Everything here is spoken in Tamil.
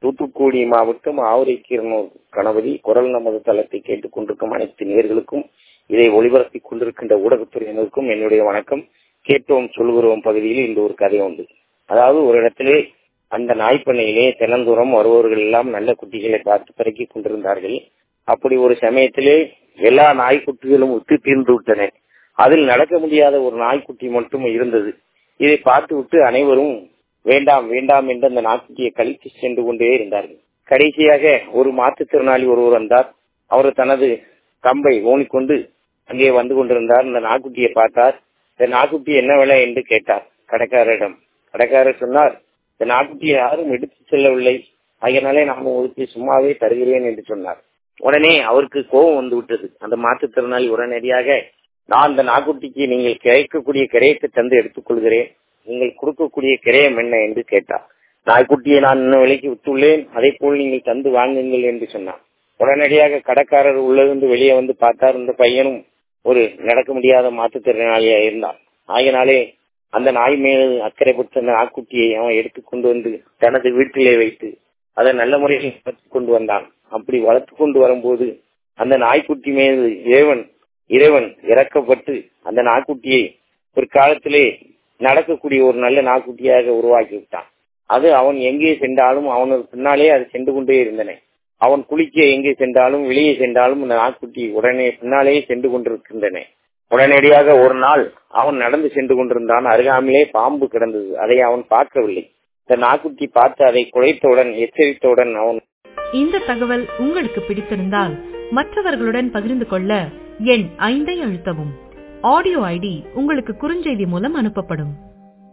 தூத்துக்குடி மாவட்டம் ஆவரைக்கீரனூர் கணபதி குரல் நமது தளத்தை கேட்டுக் கொண்டிருக்கும் அனைத்து நேர்களுக்கும் இதை ஒளிபரப்பிக் கொண்டிருக்கின்ற ஊடகத்துறையினருக்கும் என்னுடைய வணக்கம் கேட்டோம் சொல்கிறோம் பகுதியில் இந்த ஒரு கதை உண்டு அதாவது ஒரு இடத்திலே அந்த நாய்ப்பண்ணையிலே தினந்தோறும் வருபவர்கள் எல்லாம் நல்ல குட்டிகளை பார்த்து பிறக்கி கொண்டிருந்தார்கள் அப்படி ஒரு சமயத்திலே எல்லா நாய்க்குட்டிகளும் விட்டு தீர்ந்து விட்டன அதில் நடக்க முடியாத ஒரு நாய்க்குட்டி மட்டும் இருந்தது இதை பார்த்து விட்டு அனைவரும் வேண்டாம் வேண்டாம் என்று அந்த நாய்க்குட்டியை கழித்து சென்று கொண்டே இருந்தார்கள் கடைசியாக ஒரு மாற்றுத்திறனாளி ஒருவர் வந்தார் அவர் தனது கம்பை ஓனிக்கொண்டு அங்கே வந்து கொண்டிருந்தார் இந்த நாய்க்குட்டியை பார்த்தார் இந்த நாய்க்குட்டி என்ன விலை என்று கேட்டார் கடைக்காரரிடம் கடைக்காரர் சொன்னார் இந்த நாய்க்குட்டியை யாரும் எடுத்து செல்லவில்லை அதனாலே நான் உங்களுக்கு சும்மாவே தருகிறேன் என்று சொன்னார் உடனே அவருக்கு கோபம் வந்து விட்டது அந்த மாற்றுத்திறனாளி உடனடியாக நான் அந்த நாய்க்குட்டிக்கு நீங்கள் கிடைக்கக்கூடிய கிரையத்தை தந்து எடுத்துக்கொள்கிறேன் நீங்கள் கொடுக்கக்கூடிய கிரயம் என்ன என்று கேட்டார் நாய்க்குட்டியை நான் இன்னும் விலைக்கு விட்டுள்ளேன் அதே போல் நீங்கள் தந்து வாங்குங்கள் என்று சொன்னார் உடனடியாக கடைக்காரர் உள்ளிருந்து வெளியே வந்து பார்த்தார் இந்த பையனும் ஒரு நடக்க முடியாத மாற்றுத்திறனாளியா இருந்தான் ஆகினாலே அந்த நாய் மேல் அக்கறைப்பட்ட அந்த நாய்க்குட்டியை அவன் எடுத்துக்கொண்டு வந்து தனது வீட்டிலே வைத்து அதை நல்ல முறையில் வளர்த்து கொண்டு வந்தான் அப்படி வளர்த்து கொண்டு வரும்போது அந்த நாய்க்குட்டி மீது இறைவன் இறைவன் இறக்கப்பட்டு அந்த நாய்க்குட்டியை ஒரு காலத்திலே நடக்கக்கூடிய ஒரு நல்ல நாய்க்குட்டியாக உருவாக்கி விட்டான் அது அவன் எங்கே சென்றாலும் அவனுக்கு பின்னாலே அது சென்று கொண்டே இருந்தன அவன் குளிக்க எங்கே சென்றாலும் வெளியே சென்றாலும் அந்த நாய்க்குட்டி உடனே பின்னாலேயே சென்று கொண்டிருக்கின்றன உடனடியாக ஒரு நாள் அவன் நடந்து சென்று கொண்டிருந்தான் அருகாமையிலே பாம்பு கிடந்தது அதை அவன் பார்க்கவில்லை இந்த நாய்க்குட்டி பார்த்து அதை குறைத்தவுடன் எச்சரித்தவுடன் அவன் இந்த தகவல் உங்களுக்கு பிடித்திருந்தால் மற்றவர்களுடன் பகிர்ந்து கொள்ள எண் ஐந்தை அழுத்தவும் ஆடியோ ஐடி உங்களுக்கு குறுஞ்செய்தி மூலம் அனுப்பப்படும்